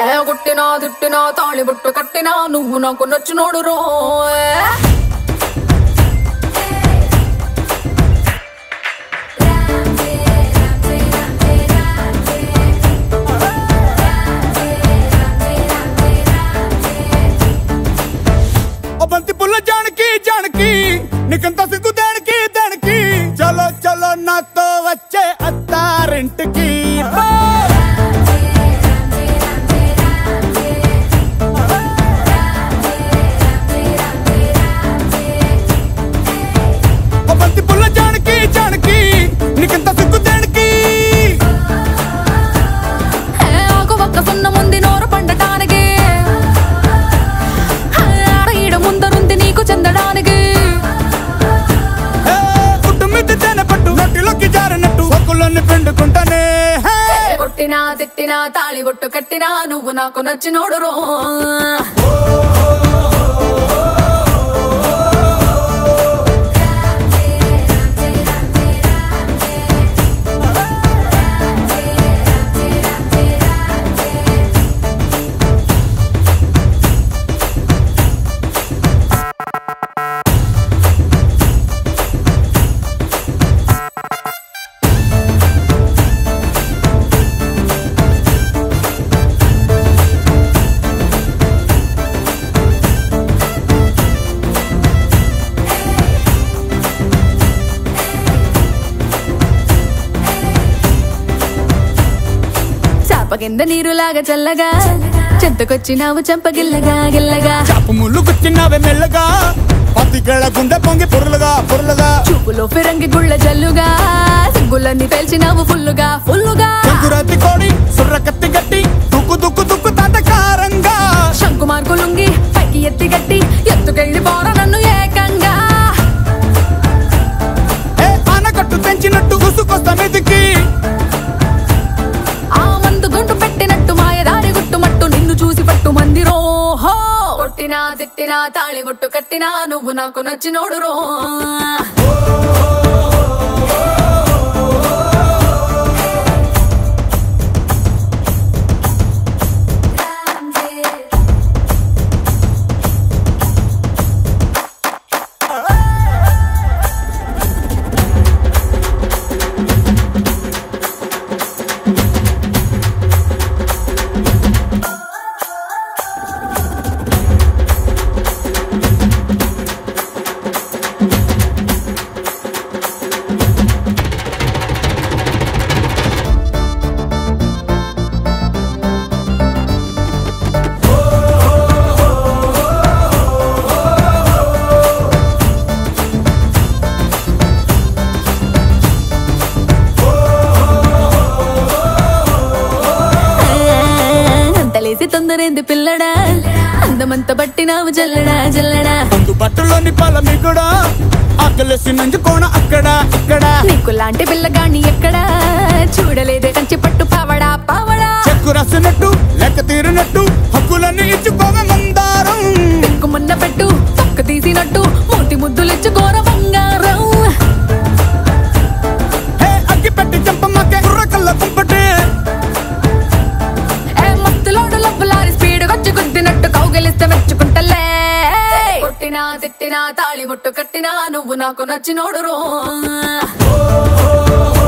ఏ గుట్టినా తిట్టినా తాళి బుట్టు కట్టినా నువ్వు నాకు నచ్చినోడు రో ఓ బంతి పుల్ల జానకి జానకి నీకంత సిగ్గు దానికి దానికి చలో చలో నాతో వచ్చే అత్తారింటికి ఓ బంతి పుల్ల జానకి జానకి నీకంత సిగ్గు దానికి ఏ ఆకు ఒక్క సున్న ముందు నోరు పండటానికి ఏ ఆడ ఈడ ముందరుంది నీకు చెందడానికి ఏ, పుట్టు మీద తేనె పట్టు నోటిలోకి జారినట్టు సొక్కులన్నీ పిండుకుంటానే హే. కొట్టినా తిట్టినా తాళి బొట్టు కట్టినా నువ్వు నాకు నచ్చినోడు రో చాప కింద నీరులాగా చల్లగా చెంతకొచ్చినావు చంపగిల్లగా గిల్లగా చాపు ముళ్ళు గుచ్చినావే మెల్లగా పత్తికేళ గుండె పొంగి పొరులుగా పొరులుగా చూపులో ఫిరంగి గుళ్ళ జల్లుగా సిగ్గులన్నీ పేల్చినావు ఫుల్లుగా ఫుల్లుగా చంకురాతి కోడి సుర్ర కత్తి గట్టి దుక్కు దుక్కు దుక్కు తాతకారంగా శంకు మార్కులుంగి పైకి ఎత్తి గట్టి ఎత్తుకెళ్ళి పోర నన్ను ఏకంగా ఏ ఆనకట్టు తెంచినట్టు ఉసుకొస్తా మీదికి ఆ మందు గుంటు పెట్టినట్టు మాయదారి గుట్టుమట్టు నిన్ను చూసి పట్టు మంది రోహో కొట్టినా తిట్టినా తాళి బొట్టు కట్టినా నువ్వు నాకు నచ్చినోడు రో అంతలేసి తొందరేంది పిల్లడా అందమంత పట్టినావు జల్లడా జల్లడా అందు బట్టలోని పాల కూడా ఆకలేసి నంజుకోణ అక్కడ ఇక్కడ నీకు లాంటి పిల్లగాని ఎక్కడా చూడలేదే కంచి పట్టు పావడా పావడా చెక్కు రాసినట్టు లెక్క తీరినట్టు హక్కులన్నీ ఇచ్చుకోవే మందారం ఎక్కుమన్న పెట్టు పక్క తీసినట్టు మూతి ముద్దులిచ్చు ఘోర బంగారం హే అగ్గి పెట్టి చంపమ్మకే కుర్ర కళ్ళ కుంపటే ఏ మత్తులోడు లబ్బులారి స్పీడ్ వచ్చి గుద్దినట్టు కౌగిలిస్తే మెచ్చుకుంటలే కొట్టినా తిట్టినా తాళి బొట్టు కట్టినా నువ్వు నాకు నచ్చినోడు రో